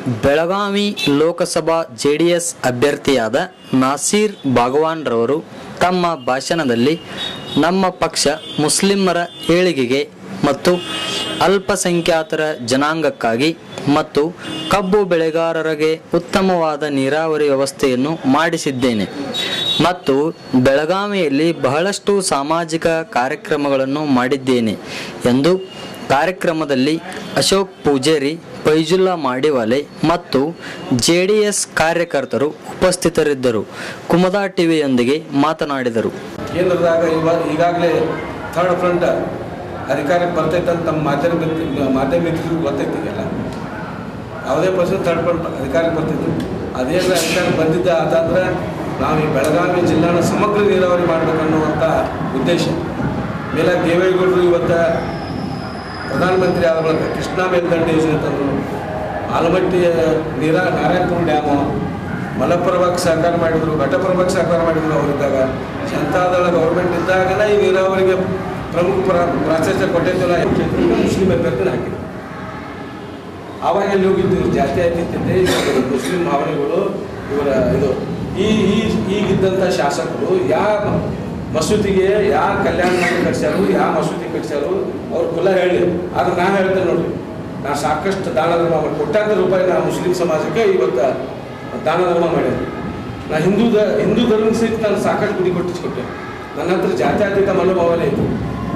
Belagavi Lok Sabha JDS ಅಭ್ಯರ್ಥಿಯಾದ ನಾಸೀರ್ ಭಗವಾನ್ ರವರು ತಮ್ಮ ಭಾಷಣದಲ್ಲಿ ನಮ್ಮ ಪಕ್ಷ ಮುಸ್ಲಿಮರ ಏಳಿಗೆಗೆ ಮತ್ತು ಅಲ್ಪಸಂಖ್ಯಾತರ ಜನಾಂಗಕ್ಕಾಗಿ ಮತ್ತು ಕಬ್ಬು ಬೆಳೆಗಾರರಿಗೆ ಉತ್ತಮವಾದ ನೀರಾವರಿ ವ್ಯವಸ್ಥೆಯನ್ನು ಮಾಡಿಸಿದ್ದೇನೆ ಮತ್ತು ಬೆಳಗಾವಿಯಲ್ಲಿ ಬಹಳಷ್ಟು ಸಾಮಾಜಿಕ ಕಾರ್ಯಕ್ರಮಗಳನ್ನು ಮಾಡಿದ್ದೇನೆ ಎಂದು ಕಾರ್ಯಕ್ರಮದಲ್ಲಿ ಅಶೋಕ್ ಪೂಜೇರಿ ಪೈಜುಲ್ಲಾ ಮಾಡಿವಾಲೆ ಮತ್ತು ಜೆಡಿಎಸ್ ಕಾರ್ಯಕರ್ತರು ಉಪಸ್ಥಿತರಿದ್ದರು ಕುಮದಾ ಟಿವಿಯೊಂದಿಗೆ ಮಾತನಾಡಿದರು ಕೇಂದ್ರದಾಗ ಇವಾಗ ಈಗಾಗಲೇ ಥರ್ಡ್ ಫ್ರಂಟ್ ಅಧಿಕಾರಕ್ಕೆ ಬರ್ತೈತೆ ಅಂತ ನಮ್ಮ ಮಾಧ್ಯಮ ಮಿತ್ರ- ಮಾಧ್ಯಮ ಮಿತ್ರರಿಗೆ ಗೊತ್ತೈತಿ ಈಗೆಲ್ಲ ಯಾವುದೇ ಪಕ್ಷ ಥರ್ಡ್ ಫ್ರಂಟ್ ಅಧಿಕಾರಕ್ಕೆ ಬರ್ತೈತಿ ಅದೇನು ಅಧಿಕಾರ ಬಂದಿದ್ದ ಅದಂದ್ರೆ ನಾವು ಈ ಬೆಳಗಾವಿ ಜಿಲ್ಲಾನ ಸಮಗ್ರ ನೀರಾವರಿ ಮಾಡಬೇಕನ್ನುವಂಥ ಉದ್ದೇಶ ಮೇಲೆ ದೇವೇಗೌಡರು ಇವತ್ತು ಪ್ರಧಾನಮಂತ್ರಿ ಆದ ಬಳಿಕ ಕೃಷ್ಣಾ ಮೇಲ್ದಂಡೆ ಯೋಜನೆ ತಂದರು ಆಲಮಟ್ಟಿ ನೀರ ನಾರಾಯಣಪುರ ಡ್ಯಾಮು ಮಲಪ್ರಭಾಕ್ಕೆ ಸಹಕಾರ ಮಾಡಿದರು ಘಟಪ್ರಭಾಕ್ಕೆ ಸಹಕಾರ ಮಾಡಿದರು ಅವರಿದ್ದಾಗ ಜನತಾದಳ ಗೌರ್ಮೆಂಟ್ ಇದ್ದಾಗಲೇ ಈ ನೀರಾವರಿಗೆ ಪ್ರಮುಖ ಪ್ರ ಪ್ರಾಶಸ್ತ್ಯ ಕೊಟ್ಟಿದ್ದಿಲ್ಲ ಕ್ಷೇತ್ರಕ್ಕೆ ಮುಸ್ಲಿಂ ಅಭ್ಯರ್ಥಿನ ಹಾಕಿದ್ರು ಆವಾಗ ಎಲ್ಲಿ ಹೋಗಿದ್ದು ಇವ್ರು ಜಾಸ್ತಿ ಆಗ್ತಿದ್ದೆ ಮುಸ್ಲಿಂ ಭಾವನೆಗಳು ಇವರ ಇದು ಈ ಈ ಈಗಿದ್ದಂಥ ಶಾಸಕರು ಯಾವ ಮಸೂತಿಗೆ ಯಾವ ಕಲ್ಯಾಣ ಮಂಟಪ ಕಟ್ಸ್ಯಾರು ಯಾವ ಮಸೂತಿ ಕಟ್ಸ್ಯಾರು ಅವ್ರ ಕುಲ ಹೇಳಿ ಆದ್ರೆ ನಾ ಹೇಳ್ತೇನೆ ನೋಡ್ರಿ ನಾ ಸಾಕಷ್ಟು ದಾನ ಧರ್ಮ ಮಾಡಿ ಕೋಟ್ಯಾಂತರ ರೂಪಾಯಿ ನಾ ಮುಸ್ಲಿಂ ಸಮಾಜಕ್ಕೆ ಇವತ್ತು ದಾನ ಧರ್ಮ ಮಾಡ್ಯಾರ ನಾ ಹಿಂದೂ ದ ಹಿಂದೂ ಧರ್ಮ ಸಹಿತ ನಾನು ಸಾಕಷ್ಟು ಗುಡಿ ಕೊಟ್ಟಿಸ್ಕೊಟ್ಟೆ ನನ್ನ ಹತ್ರ ಜಾತ್ಯತೀತ ಮನೋಭಾವನೆ ಇತ್ತು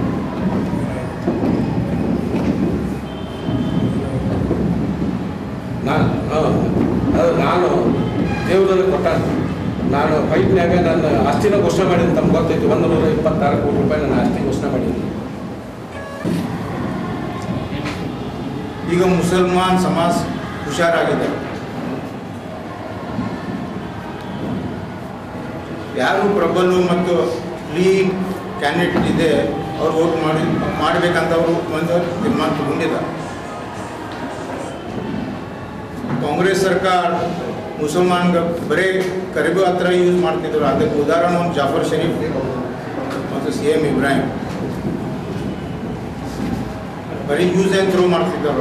ನಾನು ಹಾಂ ಅದು ನಾನು ದೇವ್ರನ್ನ ಕೊಟ್ಟ ನಾನು ಫೈಟ್ನ್ಯಾಗ ನನ್ನ ಆಸ್ತಿನ ಘೋಷಣೆ ಮಾಡಿದ್ದೀನಿ ತಮ್ಗೆ ಗೊತ್ತೈತಿ ಒಂದು ನೂರ ಇಪ್ಪತ್ತಾರು ಕೋಟಿ ರೂಪಾಯಿ ನನ್ನ ಆಸ್ತಿ ಘೋಷಣೆ ಮಾಡಿದ್ದೀನಿ ಈಗ ಮುಸಲ್ಮಾನ್ ಸಮಾಜ ಹುಷಾರಾಗಿದೆ ಯಾರು ಪ್ರಬಲು ಮತ್ತು ಲೀಗ್ ಕ್ಯಾಂಡಿಡೇಟ್ ಇದೆ ಅವ್ರು ವೋಟ್ ಮಾಡಿ ಮಾಡಬೇಕಂತ ಅವರು ಒಂದು ತೀರ್ಮಾನ ತಗೊಂಡಿದ್ದಾರೆ ಕಾಂಗ್ರೆಸ್ ಸರ್ಕಾರ ಮುಸಲ್ಮಾನ್ಗೆ ಬರೀ ಕರಿಬು ಹತ್ರ ಯೂಸ್ ಮಾಡ್ತಿದ್ರು ಅದಕ್ಕೆ ಉದಾಹರಣೆ ಒಂದು ಜಾಫರ್ ಶರೀಫ್ ಮತ್ತು ಸಿ ಎಂ ಇಬ್ರಾಹಿಂ ಬರೀ ಯೂಸ್ ಆ್ಯಂಡ್ ಥ್ರೋ ಮಾಡ್ತಿದ್ದರು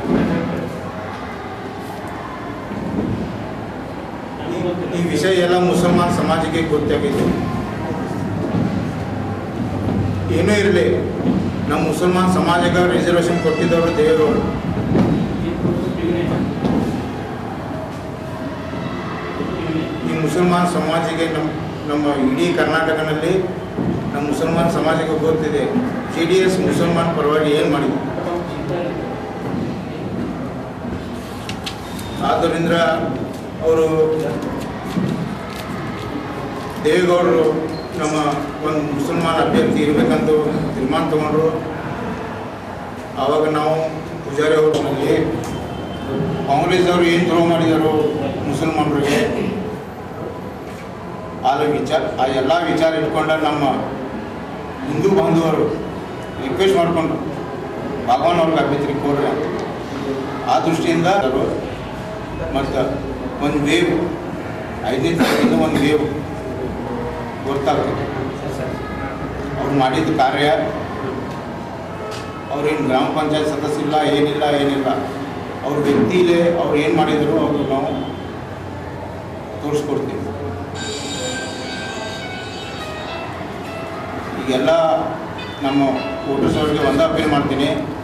ಈ ವಿಷಯ ಎಲ್ಲ ಮುಸಲ್ಮಾನ್ ಸಮಾಜಕ್ಕೆ ಗೊತ್ತಾಗಿದೆ ಏನೂ ಇರಲಿ ನಮ್ಮ ಮುಸಲ್ಮಾನ್ ಸಮಾಜಕ್ಕೆ ರಿಸರ್ವೇಷನ್ ಕೊಟ್ಟಿದ್ದವರು ದೇವೇಗೌಡರು ಈ ಮುಸಲ್ಮಾನ್ ಸಮಾಜಕ್ಕೆ ನಮ್ಮ ನಮ್ಮ ಇಡೀ ಕರ್ನಾಟಕದಲ್ಲಿ ನಮ್ಮ ಮುಸಲ್ಮಾನ್ ಸಮಾಜಕ್ಕೆ ಗೊತ್ತಿದೆ ಜೆ ಡಿ ಎಸ್ ಮುಸಲ್ಮಾನ್ ಪರವಾಗಿ ಏನು ಮಾಡಿದೆ ಆದ್ದರಿಂದ ಅವರು ದೇವೇಗೌಡರು ನಮ್ಮ ಒಂದು ಮುಸಲ್ಮಾನ್ ಅಭ್ಯರ್ಥಿ ಇರಬೇಕಂತ ತೀರ್ಮಾನ ತಗೊಂಡ್ರು ಆವಾಗ ನಾವು ಪೂಜಾರಿ ಅವರು ಮನೆಯಲ್ಲಿ ಕಾಂಗ್ರೆಸ್ ಅವರು ಏನು ದ್ರೋಹ ಮಾಡಿದರು ಮುಸಲ್ಮಾನರಿಗೆ ಆದ ವಿಚಾರ ಆ ಎಲ್ಲ ವಿಚಾರ ಇಟ್ಕೊಂಡ ನಮ್ಮ ಹಿಂದೂ ಬಾಂಧವರು ರಿಕ್ವೆಸ್ಟ್ ಮಾಡಿಕೊಂಡ್ರು ಭಗವಾನ್ ಅವ್ರಿಗೆ ಅಭ್ಯರ್ಥಿ ಕೋರ್ರಿ ಅಂತ ಆ ದೃಷ್ಟಿಯಿಂದ ಅವರು ಮತ್ತು ಒಂದು ವೇವ್ ಐದನೇ ತಾರೀಕಿಂದ ಒಂದು ವೇವ್ ಗೊತ್ತಾಗ್ತದೆ ಅವ್ರು ಮಾಡಿದ ಕಾರ್ಯ ಅವ್ರೇನು ಗ್ರಾಮ ಪಂಚಾಯತ್ ಸದಸ್ಯ ಇಲ್ಲ ಏನಿಲ್ಲ ಏನಿಲ್ಲ ಅವ್ರ ವ್ಯಕ್ತಿಲೇ ಅವ್ರು ಏನು ಮಾಡಿದ್ರು ಅವರು ನಾವು ತೋರಿಸ್ಕೊಡ್ತೀವಿ ಈಗೆಲ್ಲ ನಮ್ಮ ವೋಟರ್ಸ್ ಅವ್ರಿಗೆ ಒಂದು ಅಪೀಲ್ ಮಾಡ್ತೀನಿ